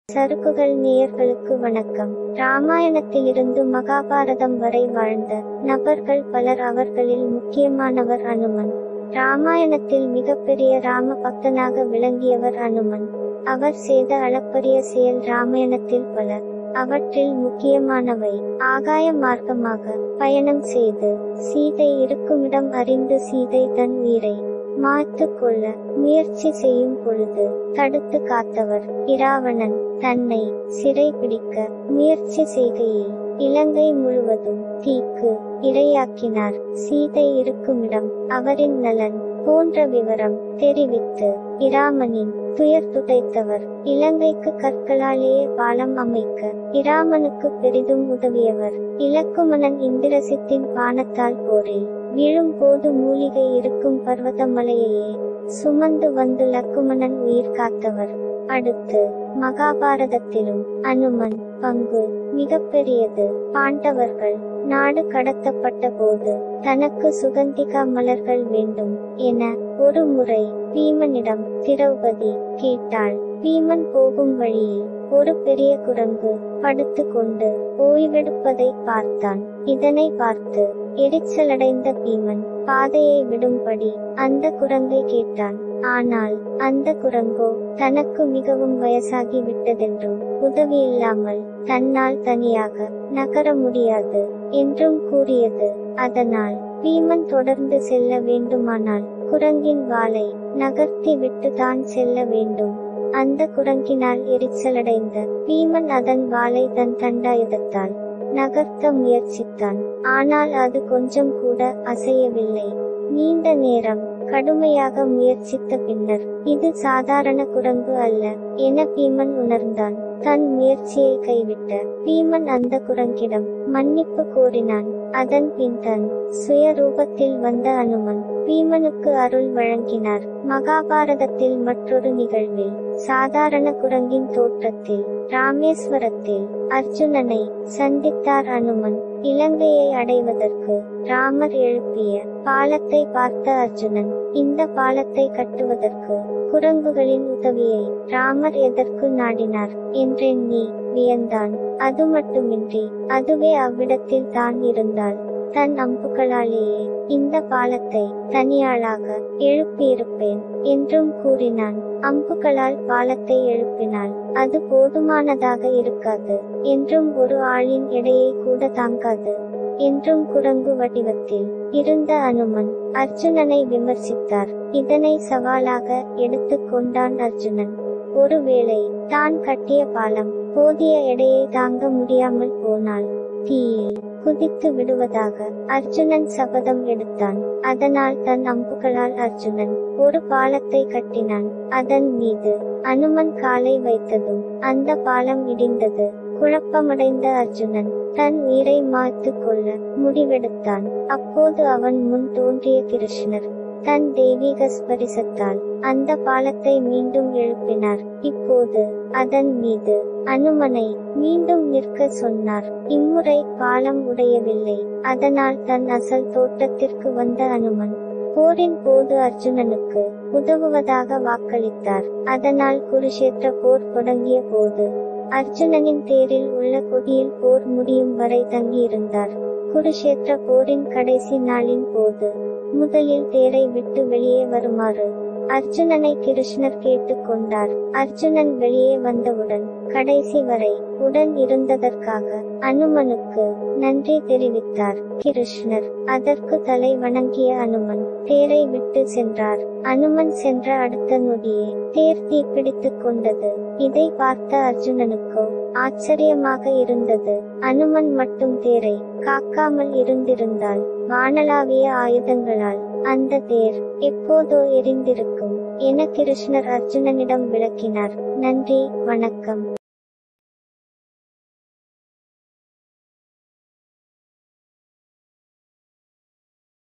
சறுக்குகள் நேயர்களுக்கு வணக்கம் ராமாயணத்திலிருந்து மகாபாரதம் வரை வாழ்ந்த நபர்கள் பலர் அவர்களில் முக்கியமானவர் அனுமன் ராமாயணத்தில் மிகப்பெரிய ராம பக்தனாக விளங்கியவர் அனுமன் அவர் செய்த அளப்பரிய செயல் ராமாயணத்தில் பல அவற்றில் முக்கியமானவை ஆகாய மார்க்கமாக பயணம் செய்து சீதை இருக்குமிடம் அறிந்து சீதை தன் உயிரை மாய்த்து கொள்ள முயற்சி செய்யும் பொழுது தடுத்து காத்தவர் இராவணன் தன்னை சிறை பிடிக்க முயற்சி செய்கையில் இலங்கை முழுவதும் தீக்கு இரையாக்கினார் சீதை இருக்குமிடம் அவரின் நலன் போன்ற விவரம் தெரிவித்து இராமனின் துயர் துடைத்தவர் இலங்கைக்கு கற்களாலேயே பாலம் அமைக்க இராமனுக்கு பெரிதும் உதவியவர் இலக்குமணன் இந்திரசித்தின் பானத்தால் போரில் விழும் போது மூலிகை இருக்கும் பர்வதமலையையே சுமந்து வந்து லக்குமணன் உயிர் காத்தவர் அடுத்து மகாபாரதத்திலும் அனுமன் பங்கு மிகப்பெரியது பாண்டவர்கள் நாடு கடத்தப்பட்ட போது தனக்கு சுகந்திகா மலர்கள் வேண்டும் என ஒரு முறை பீமனிடம் திரௌபதி கேட்டாள் பீமன் போகும் வழியில் ஒரு பெரிய குரங்கு படுத்து கொண்டு ஓய்வெடுப்பதை பார்த்தான் இதனை பார்த்து எரிச்சலடைந்த பீமன் பாதையை விடும்படி அந்த குரங்கை கேட்டான் ஆனால் அந்த குரங்கோ தனக்கு மிகவும் வயசாகி விட்டதென்றும் உதவியில்லாமல் தன்னால் தனியாக நகர முடியாது என்றும் கூறியது அதனால் பீமன் தொடர்ந்து செல்ல வேண்டுமானால் குரங்கின் வாளை நகர்த்தி விட்டு தான் செல்ல வேண்டும் அந்த குரங்கினால் எரிச்சலடைந்த பீமன் அதன் வாளை தன் தண்டாயுதத்தால் நகர்த்த முயற்சித்தான் ஆனால் அது கொஞ்சம் கூட அசையவில்லை நீண்ட நேரம் கடுமையாக முயற்சித்த பின்னர் இது சாதாரண குரங்கு அல்ல என பீமன் உணர்ந்தான் தன் முயற்சியை கைவிட்ட பீமன் அந்த குரங்கிடம் மன்னிப்பு கோரினான் அதன் பின் தன் சுய ரூபத்தில் வந்த அனுமன் பீமனுக்கு அருள் வழங்கினார் மகாபாரதத்தில் மற்றொரு நிகழ்வில் சாதாரண குரங்கின் தோற்றத்தில் ராமேஸ்வரத்தில் அர்ஜுனனை சந்தித்தார் அனுமன் இலங்கையை அடைவதற்கு ராமர் எழுப்பிய பாலத்தை பார்த்த அர்ஜுனன் இந்த பாலத்தை கட்டுவதற்கு குரங்குகளின் உதவியை ராமர் எதற்கு நாடினார் என்றெண்ணி வியந்தான் அது மட்டுமின்றி அதுவே அவ்விடத்தில் தான் இருந்தால் தன் அம்புகளாலேயே இந்த பாலத்தை தனியாளாக எழுப்பியிருப்பேன் என்றும் கூறினான் அம்புகளால் பாலத்தை எழுப்பினால் அது போதுமானதாக இருக்காது என்றும் ஒரு ஆளின் எடையை கூட தாங்காது என்றும் குரங்கு வடிவத்தில் இருந்த அனுமன் அர்ஜுனனை விமர்சித்தார் இதனை சவாலாக எடுத்துக் கொண்டான் அர்ஜுனன் ஒருவேளை தான் கட்டிய பாலம் போதிய எடையை தாங்க முடியாமல் போனால் தீயில் குதித்து விடுவதாக அர்ஜுனன் சபதம் எடுத்தான் அதனால் தன் அம்புகளால் அர்ஜுனன் ஒரு பாலத்தை கட்டினான் அதன் மீது அனுமன் காலை வைத்ததும் அந்த பாலம் இடிந்தது குழப்பமடைந்த அர்ஜுனன் தன் உயிரை மாய்த்து கொள்ள முடிவெடுத்தான் அப்போது அவன் முன் தோன்றிய கிருஷ்ணர் தன் தெய்வீக ஸ்பரிசத்தால் அந்த பாலத்தை மீண்டும் எழுப்பினார் இப்போது அதன் மீது அனுமனை மீண்டும் நிற்க சொன்னார் இம்முறை பாலம் உடையவில்லை அதனால் தன் அசல் தோட்டத்திற்கு வந்த அனுமன் போரின் போது அர்ஜுனனுக்கு உதவுவதாக வாக்களித்தார் அதனால் குருஷேத்திர போர் தொடங்கிய போது அர்ஜுனனின் தேரில் உள்ள கொடியில் போர் முடியும் வரை தங்கியிருந்தார் குருஷேத்திர போரின் கடைசி நாளின் போது முதலில் தேரை விட்டு வெளியே வருமாறு அர்ஜுனனை கிருஷ்ணர் கேட்டுக்கொண்டார் அர்ஜுனன் வெளியே வந்தவுடன் கடைசி வரை உடன் இருந்ததற்காக அனுமனுக்கு நன்றி தெரிவித்தார் கிருஷ்ணர் அதற்கு தலை வணங்கிய அனுமன் தேரை விட்டு சென்றார் அனுமன் சென்ற அடுத்த நொடியே தேர் தீப்பிடித்துக் கொண்டது இதை பார்த்த அர்ஜுனனுக்கோ ஆச்சரியமாக இருந்தது அனுமன் மட்டும் தேரை காக்காமல் இருந்திருந்தால் வானளாவிய ஆயுதங்களால் அந்த தேர் எப்போதோ எரிந்திருக்கும் என கிருஷ்ணர் அர்ஜுனனிடம் விளக்கினார் நன்றி வணக்கம்